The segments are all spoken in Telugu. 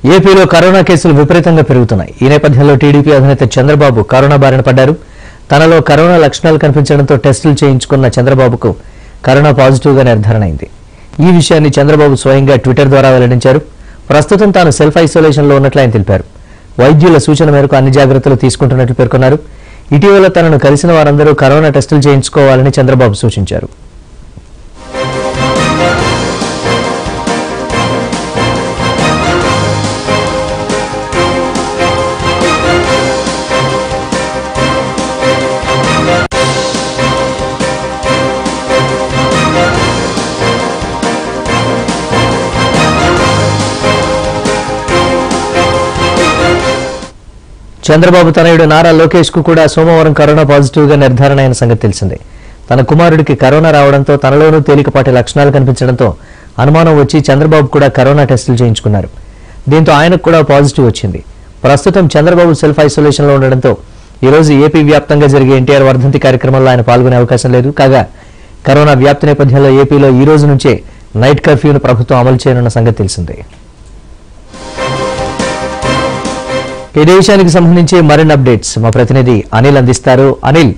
ఏపీలో కరోనా కేసులు విపరీతంగా పెరుగుతున్నాయి ఈ నేపథ్యంలో టీడీపీ అధినేత చంద్రబాబు కరోనా బారిన పడ్డారు తనలో కరోనా లక్షణాలు కనిపించడంతో టెస్టులు చేయించుకున్న చంద్రబాబుకు కరోనా పాజిటివ్గా నిర్ధారణ అయింది ఈ విషయాన్ని చంద్రబాబు స్వయంగా ట్విట్టర్ ద్వారా వెల్లడించారు ప్రస్తుతం తాను సెల్ఫ్ ఐసోలేషన్లో ఉన్నట్లు ఆయన తెలిపారు వైద్యుల సూచన మేరకు అన్ని జాగ్రత్తలు తీసుకుంటున్నట్లు పేర్కొన్నారు ఇటీవల తనను కలిసిన వారందరూ కరోనా టెస్టులు చేయించుకోవాలని చంద్రబాబు సూచించారు చంద్రబాబు తనయుడు నారా లోకేష్ కు కూడా సోమవారం కరోనా పాజిటివ్ గా నిర్ధారణ అయిన సంగతి తెలిసిందే తన కుమారుడికి కరోనా రావడంతో తనలోనూ తేలికపాటి లక్షణాలు కనిపించడంతో అనుమానం వచ్చి చంద్రబాబు కూడా కరోనా టెస్టులు చేయించుకున్నారు దీంతో ఆయనకు కూడా పాజిటివ్ వచ్చింది ప్రస్తుతం చంద్రబాబు సెల్ఫ్ ఐసోలేషన్ లో ఉండడంతో ఈ రోజు ఏపీ వ్యాప్తంగా జరిగే ఎన్టీఆర్ వర్ధంతి కార్యక్రమంలో ఆయన పాల్గొనే అవకాశం లేదు కాగా కరోనా వ్యాప్తి నేపథ్యంలో ఏపీలో ఈ రోజు నుంచే నైట్ కర్ఫ్యూను ప్రభుత్వం అమలు చేయనున్న సంగతి తెలిసిందే ఇదే విషయానికి సంబంధించి మరిన్ని అప్డేట్స్ మా ప్రతినిధి అనిల్ అందిస్తారు అనిల్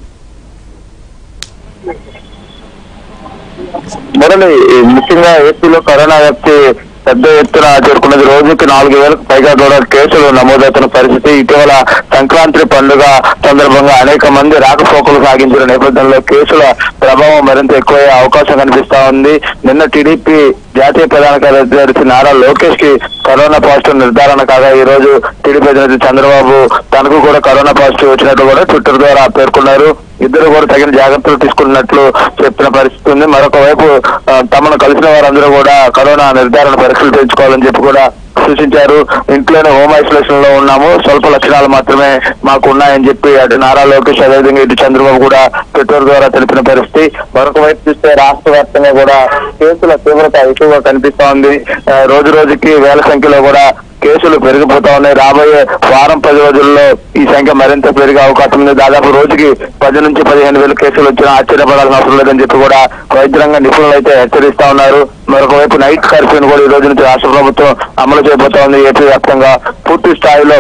మురళి ఈ ముఖ్యంగా ఏపీలో కరోనా వ్యాప్తి పెద్ద ఎత్తున చేరుకున్నది రోజుకి నాలుగు వేలకు పైగా కూడా కేసులు నమోదవుతున్న పరిస్థితి ఇటీవల సంక్రాంతి పండుగ సందర్భంగా అనేక మంది రాకపోకలు సాగించిన నేపథ్యంలో కేసుల ప్రభావం మరింత ఎక్కువయ్యే అవకాశం కనిపిస్తా ఉంది నిన్న టీడీపీ జాతీయ ప్రధాన కార్యదర్శి నారా లోకేష్ కి కరోనా పాజిటివ్ నిర్ధారణ కాగా ఈ రోజు టీడీపీ అధినేత చంద్రబాబు తనకు కూడా కరోనా పాజిటివ్ వచ్చినట్టు కూడా ట్విట్టర్ ద్వారా పేర్కొన్నారు ఇద్దరు కూడా తగిన జాగ్రత్తలు తీసుకున్నట్లు చెప్తున్న పరిస్థితి ఉంది మరొక వైపు ఆ, తమను కలిసిన వారందరూ కూడా కరోనా నిర్ధారణ పరీక్షలు చేయించుకోవాలని చెప్పి కూడా సూచించారు ఇంట్లోనే హోమ్ ఐసోలేషన్ లో ఉన్నాము స్వల్ప లక్షణాలు మాత్రమే మాకు ఉన్నాయని చెప్పి అటు నారా లోకేష్ అదేవిధంగా ఇటు చంద్రబాబు కూడా ట్విట్టర్ ద్వారా తెలిపిన పరిస్థితి మరొక వైపు చూస్తే రాష్ట్ర వ్యాప్తంగా కూడా కేసుల తీవ్రత ఎక్కువగా కనిపిస్తా ఉంది ఆ, రోజు రోజుకి వేల సంఖ్యలో కూడా కేసులు పెరిగిపోతా ఉన్నాయి రాబోయే వారం పది రోజుల్లో ఈ సంఖ్య మరింత పెరిగే అవకాశం ఉంది దాదాపు రోజుకి పది నుంచి పదిహేను వేల కేసులు వచ్చినా ఆశ్చర్యపడాల్సిన అవసరం లేదని చెప్పి కూడా వైద్యరంగ నిపుణులు అయితే హెచ్చరిస్తా ఉన్నారు మరొక వైపు నైట్ కర్ఫ్యూని కూడా ఈ రోజు నుంచి రాష్ట్ర ప్రభుత్వం అమలు చేయబోతా ఉంది ఏపీ వ్యాప్తంగా పూర్తి స్థాయిలో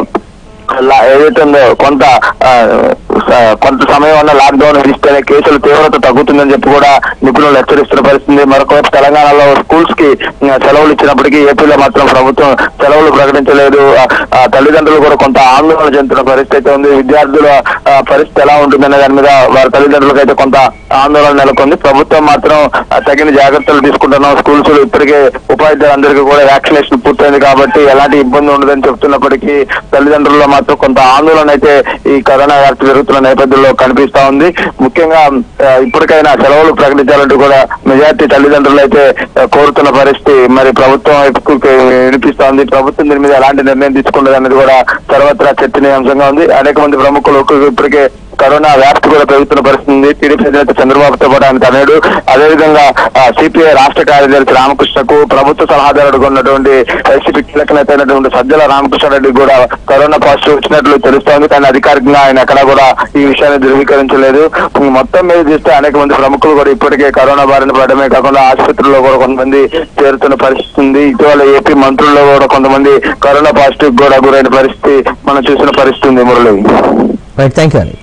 లా- ఏదైతే ఉందో కొంత ఆ, స- కొంత సమయం అన్న లాక్డౌన్ విధిస్తేనే కేసుల తీవ్రత తగ్గుతుందని చెప్పి కూడా నిపుణులు హెచ్చరిస్తున్న పరిస్థితి మరొకవైపు తెలంగాణలో స్కూల్స్ కి ఆ, సెలవులు ఇచ్చినప్పటికీ ఏపీలో మాత్రం ప్రభుత్వం సెలవులు ప్రకటించలేదు ఆ, ఆ, తల్లిదండ్రులు కూడా కొంత ఆందోళన చెందుతున్న పరిస్థితి అయితే ఉంది విద్యార్థుల ఆ, పరిస్థితి ఎలా ఉంటుందనే దాని మీద వారి తల్లిదండ్రులకు అయితే కొంత ఆందోళన నెలకొంది ప్రభుత్వం మాత్రం ఆ, తగిన జాగ్రత్తలు తీసుకుంటున్నాం స్కూల్స్ లో ఇప్పటికే ఉపాధ్యాయులందరికీ కూడా వ్యాక్సినేషన్ పూర్తయింది కాబట్టి ఎలాంటి ఇబ్బంది ఉండదని చెప్తున్నప్పటికీ తల్లిదండ్రుల్లో మాత్రం కొంత ఆందోళన అయితే ఈ కరోనా వ్యాప్తి జరుగుతున్న నేపథ్యంలో కనిపిస్తా ఉంది ముఖ్యంగా ఆ, ఇప్పటికైనా సెలవులు ప్రకటించాలంటూ కూడా మెజార్టీ తల్లిదండ్రులు అయితే ఆ, కోరుతున్న పరిస్థితి మరి ప్రభుత్వం వైపుకు వినిపిస్తా ఉంది ప్రభుత్వం దీని మీద ఎలాంటి నిర్ణయం తీసుకున్నది అనేది కూడా సర్వత్రా చర్చనీయాంశంగా ఉంది అనేక మంది ప్రముఖులు ఇప్పటికే కరోనా వ్యాప్తి కూడా పెరుగుతున్న పరిస్థితి ఉంది టీడీపీ అధినేత చంద్రబాబుతో పాటు ఆయన తనయుడు అదేవిధంగా సిపిఐ రాష్ట్ర కార్యదర్శి రామకృష్ణకు ప్రభుత్వ సలహాదారుడుగా ఉన్నటువంటి వైసీపీ కీలక నేత అయినటువంటి సజ్జల రామకృష్ణారెడ్డి కూడా కరోనా పాజిటివ్ వచ్చినట్లు తెలుస్తోంది కానీ అధికారికంగా ఆయన ఎక్కడా కూడా ఈ విషయాన్ని ధృవీకరించలేదు మొత్తం మీద చూస్తే అనేక మంది ప్రముఖులు కూడా ఇప్పటికే కరోనా బారిన పడమే కాకుండా ఆసుపత్రుల్లో కూడా కొంతమంది చేరుతున్న పరిస్థితి ఉంది ఇటీవల ఏపీ మంత్రుల్లో కూడా కొంతమంది కరోనా పాజిటివ్ కూడా గురైన పరిస్థితి మనం చూసిన పరిస్థితి ఉంది Murali right thank you Anil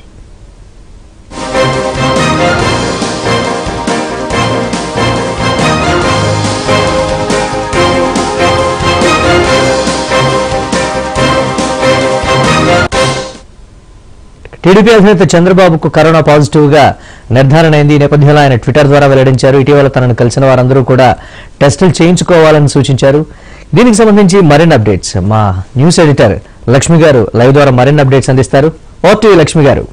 TDP అధినేత చంద్రబాబుకు కరోనా పాజిటివ్ గా నిర్ధారణ అయింది ఈ నేపథ్యంలో ఆయన ట్విట్టర్ ద్వారా వెల్లడించారు ఇటీవల తనను కలిసిన వారందరూ కూడా టెస్టులు చేయించుకోవాలని సూచించారు దీనికి సంబంధించి మరిన్ని అప్డేట్స్ మా న్యూస్ ఎడిటర్ లక్ష్మి గారు లైవ్ ద్వారా మరిన్ని అప్డేట్స్ అందిస్తారు ఓ టీవీ లక్ష్మి గారు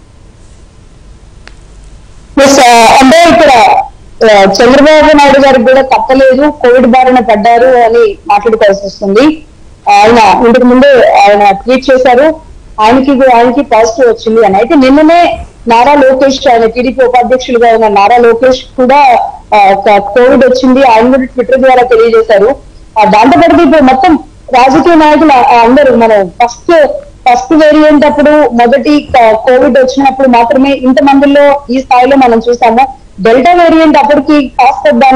ఎస్ అంటే ఇక్కడ ఆ, చంద్రబాబు నాయుడు గారికి కూడా తప్పలేదు కోవిడ్ బారిన పడ్డారు అని మాట్లాడుకోవాల్సి వస్తుంది ఆయన ఇంతకు ముందు ఆయన ట్వీట్ చేశారు ఆయనకి ఆయనకి పాజిటివ్ వచ్చింది అని అయితే నిన్ననే నారా లోకేష్ ఆయన టీడీపీ ఉపాధ్యక్షులుగా ఉన్న నారా లోకేష్ కూడా ఆ, ఒక కోవిడ్ వచ్చింది ఆయన కూడా ట్విట్టర్ ద్వారా తెలియజేశారు ఆ, దాంతో పాటు ఇప్పుడు మొత్తం రాజకీయ నాయకులు ఆ, అందరూ మనం ఫస్ట్ ఫస్ట్ వేరియంట్ అప్పుడు మొదటి క- కోవిడ్ వచ్చినప్పుడు మాత్రమే ఇంత మందిలో ఈ స్థాయిలో మనం చూసాము డెల్టా వేరియంట్ అప్పటికి కాస్త దాని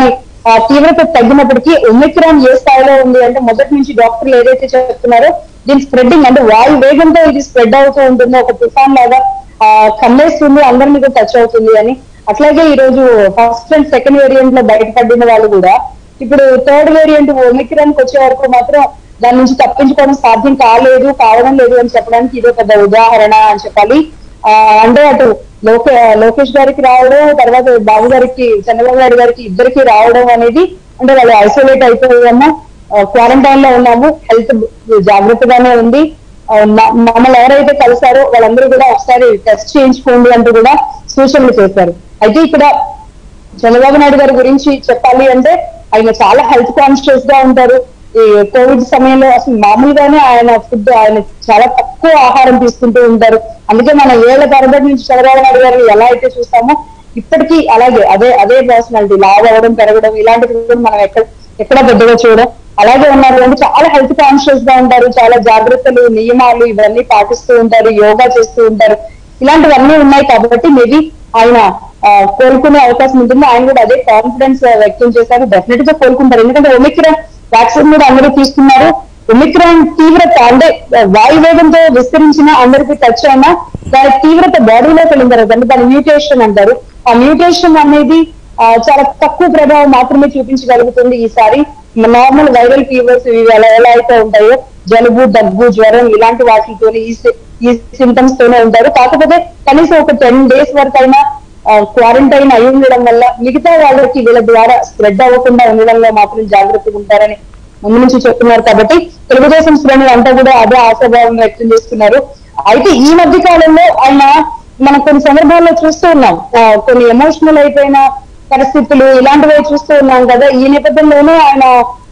ఆ తీవ్రత తగ్గినప్పటికీ ఒమిక్రాన్ ఏ స్థాయిలో ఉంది అంటే మొదటి నుంచి డాక్టర్లు ఏదైతే చెప్తున్నారో దీని స్ప్రెడ్డింగ్ అంటే వాయు వేగంతో ఇది స్ప్రెడ్ అవుతూ ఉంటుందో ఒక తుఫాన్ లాగా ఆ కమ్మేస్తుంది అందరి మీద టచ్ అవుతుంది అని అట్లాగే ఈ రోజు ఫస్ట్ అండ్ సెకండ్ వేరియంట్ లో బయటపడిన వాళ్ళు కూడా ఇప్పుడు థర్డ్ వేరియంట్ ఒమిక్రాన్ కి వచ్చే వరకు మాత్రం దాని నుంచి తప్పించుకోవడం సాధ్యం కాలేదు కావడం లేదు అని చెప్పడానికి ఇదో పెద్ద ఉదాహరణ అని చెప్పాలి ఆ, అంటే అటు లోకే లోకేష్ గారికి రావడం తర్వాత బాబు గారికి చంద్రబాబు నాయుడు గారికి ఇద్దరికి రావడం అనేది అంటే వాళ్ళు ఐసోలేట్ అయిపోయాము క్వారంటైన్ లో ఉన్నాము హెల్త్ జాగ్రత్తగానే ఉంది ఆ, మ- మమ్మల్ని ఎవరైతే కలిసారో వాళ్ళందరూ కూడా ఒకసారి టెస్ట్ చేయించుకోండి అంటూ కూడా సూచనలు చేశారు అయితే ఇక్కడ చంద్రబాబు నాయుడు గారి గురించి చెప్పాలి అంటే ఆయన చాలా హెల్త్ కాన్షియస్ గా ఉంటారు ఈ కోవిడ్ సమయంలో అసలు మామూలుగానే ఆయన ఫుడ్ ఆయన చాలా తక్కువ ఆహారం తీసుకుంటూ ఉంటారు అందుకే మన ఏళ్ల తరబడి నుంచి చంద్రబాబు నాయుడు గారిని ఎలా అయితే చూస్తామో ఇప్పటికీ అలాగే అదే అదే పర్సనాలిటీ లావ్ అవ్వడం పెరగడం ఇలాంటివి కూడా మనం ఎక్కడ ఎక్కడ పెద్దగా చూడడం అలాగే ఉన్నారు అంటే చాలా హెల్త్ కాన్షియస్ గా ఉంటారు చాలా జాగ్రత్తలు నియమాలు ఇవన్నీ పాటిస్తూ ఉంటారు యోగా చేస్తూ ఉంటారు ఇలాంటివన్నీ ఉన్నాయి కాబట్టి మేబీ ఆయన ఆ, కోలుకునే అవకాశం ఉంటుంది ఆయన కూడా అదే కాన్ఫిడెన్స్ వ్యక్తం చేశారు డెఫినెట్ గా కోలుకుంటారు ఎందుకంటే ఒమిక్రాన్ వ్యాక్సిన్ కూడా అందరూ తీసుకున్నారు ఒమిక్రాన్ తీవ్రత అంటే వాయువేగంతో విస్తరించిన అందరికీ టచ్ అయినా దాని తీవ్రత బాడీలోకి వెళ్ళిన తర్వాత అంటే దాని మ్యూటేషన్ అంటారు ఆ మ్యూటేషన్ అనేది ఆ, చాలా తక్కువ ప్రభావం మాత్రమే చూపించగలుగుతుంది ఈసారి నార్మల్ వైరల్ ఫీవర్స్ ఇవి ఎలా ఎలా అయితే ఉంటాయో జలుబు దగ్గు జ్వరం ఇలాంటి వాటితో ఈ సి- ఈ సింటమ్స్ తోనే ఉంటారు కాకపోతే కనీసం ఒక టెన్ డేస్ వరకు అయినా క్వారంటైన్ అయి ఉండడం వల్ల మిగతా వాళ్ళకి వీళ్ళ ద్వారా స్ప్రెడ్ అవ్వకుండా ఉండడంలో మాత్రం జాగ్రత్తగా ఉంటారని ముందు నుంచి చెప్తున్నారు కాబట్టి తెలుగుదేశం శ్రేణులు అంతా కూడా అదే ఆశాభావం వ్యక్తం చేస్తున్నారు అయితే ఈ మధ్య కాలంలో ఆయన మనం కొన్ని సందర్భాల్లో చూస్తూ ఉన్నాం ఆ, కొన్ని ఎమోషనల్ అయిపోయిన పరిస్థితులు ఇలాంటివి చూస్తూ ఉన్నాం కదా ఈ నేపథ్యంలోనే ఆయన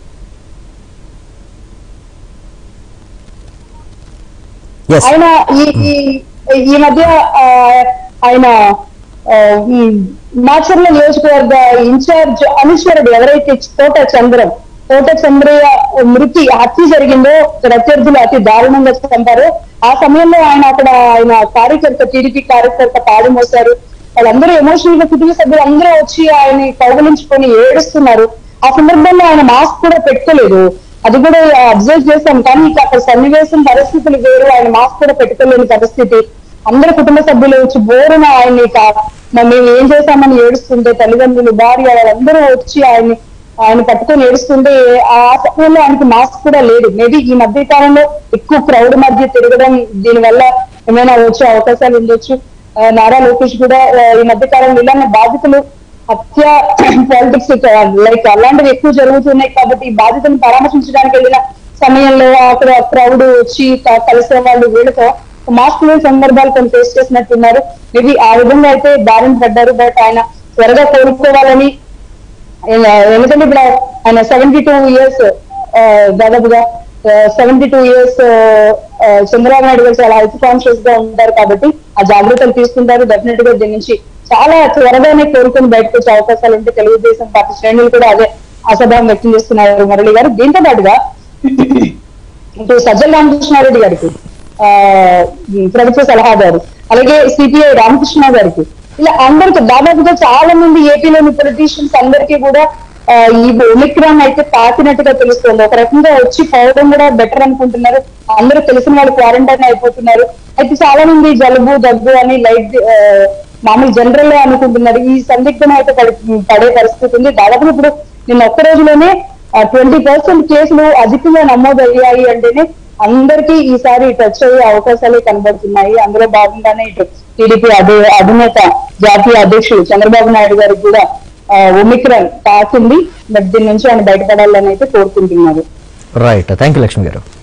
ఎస్ ఆయన ఈ ఈ- ఈ మధ్య ఆ, ఆయన ఆ, ఈ మాచర్ల నియోజకవర్గ ఇన్ఛార్జ్ అనుచరుడు ఎవరైతే తోట చంద్రం తోట చంద్రయ్య మృతి హత్య జరిగిందో ప్రత్యర్థులు అతి దారుణంగా చంపారు ఆ సమయంలో ఆయన అక్కడ ఆయన కార్యకర్త టీడీపీ కార్యకర్త పాడు మోశారు వాళ్ళందరూ ఎమోషనల్ గా కుటుంబ సభ్యులు అందరూ వచ్చి ఆయన్ని కౌగులించుకొని ఏడుస్తున్నారు ఆ సందర్భంలో ఆయన మాస్క్ కూడా పెట్టుకోలేదు అది కూడా అబ్జర్వ్ చేశాం కానీ ఇక అక్కడ సన్నివేశం పరిస్థితులు వేరు ఆయన మాస్క్ కూడా పెట్టుకోలేని పరిస్థితి అందరు కుటుంబ సభ్యులు వచ్చి బోరున ఆయన్ని ఇక మరి మేము ఏం చేశామని ఏడుస్తుంటే తల్లిదండ్రులు భార్య వాళ్ళందరూ వచ్చి ఆయన్ని ఆయన పట్టుకొని ఏడుస్తుంటే ఆ సమయంలో ఆయనకి మాస్క్ కూడా లేదు మేబీ ఈ మధ్య కాలంలో ఎక్కువ క్రౌడ్ మధ్య తిరగడం దీని వల్ల ఏమైనా వచ్చే అవకాశాలు ఉండొచ్చు ఆ, నారా లోకేష్ కూడా ఆ, ఈ మధ్య కాలంలో ఇలాంటి బాధితులు హత్య పాలిటిక్స్ లైక్ అలాంటివి ఎక్కువ జరుగుతున్నాయి కాబట్టి ఈ బాధితులను పరామర్శించడానికి వెళ్ళిన సమయంలో అక్కడ క్రౌడ్ వచ్చి క- కలిసే వాళ్ళు వీళ్ళతో మాస్క్ లేని సందర్భాలు కొన్ని ఫేస్ చేసినట్టున్నారు మేబీ ఆ విధంగా అయితే బారిన పడ్డారు బట్ ఆయన త్వరగా కోరుకోవాలని ఆ, ఎందుకంటే ఇప్పుడు ఆయన సెవెంటీ టూ ఇయర్స్ దాదాపుగా seventy two years Chandrababu Naidu garu చాలా హెల్త్ కాన్షియస్ గా ఉంటారు కాబట్టి ఆ జాగ్రత్తలు తీసుకుంటారు డెఫినెట్ గా దీని నుంచి చాలా త్వరగానే కోరుకొని బయటకు వచ్చే అవకాశాలు ఉంటే తెలుగుదేశం పార్టీ శ్రేణులు కూడా అదే అసభావం వ్యక్తం చేస్తున్నారు మురళి గారు దీంతో పాటుగా ఇటు సజ్జల రామకృష్ణారెడ్డి గారికి ఆ ప్రభుత్వ సలహాదారు అలాగే సిపిఐ రామకృష్ణ గారికి ఇలా అందరికి దాదాపుగా చాలా మంది ఏపీలోని పొలిటీషియన్స్ అందరికీ కూడా ఆ, ఈ ఒమిక్రాన్ అయితే తాకినట్టుగా తెలుస్తుంది ఒక రకంగా వచ్చి పోవడం కూడా బెటర్ అనుకుంటున్నారు అందరూ తెలిసిన వాళ్ళు క్వారంటైన్ అయిపోతున్నారు అయితే చాలా మంది జలుబు దగ్గు అని లైట్ మామూలు జనరల్ గా అనుకుంటున్నారు ఈ సందిగ్ధం అయితే పడి- పడే పరిస్థితి ఉంది దాదాపు ఇప్పుడు నిన్న ఒక్క రోజులోనే ట్వంటీ పర్సెంట్ కేసులు అధికంగా నమోదయ్యాయి అంటేనే అందరికీ ఈసారి టచ్ అయ్యే అవకాశాలే కనబడుతున్నాయి అందులో భాగంగానే ఇటు టీడీపీ అధి అధినేత జాతీయ అధ్యక్షుడు చంద్రబాబు నాయుడు గారికి కూడా ఆ, ఒమిక్రాన్ తాకింది బట్ దీని నుంచి ఆయన బయటపడాలని అయితే కోరుకుంటున్నారు రైట్ థ్యాంక్ యూ లక్ష్మి గారు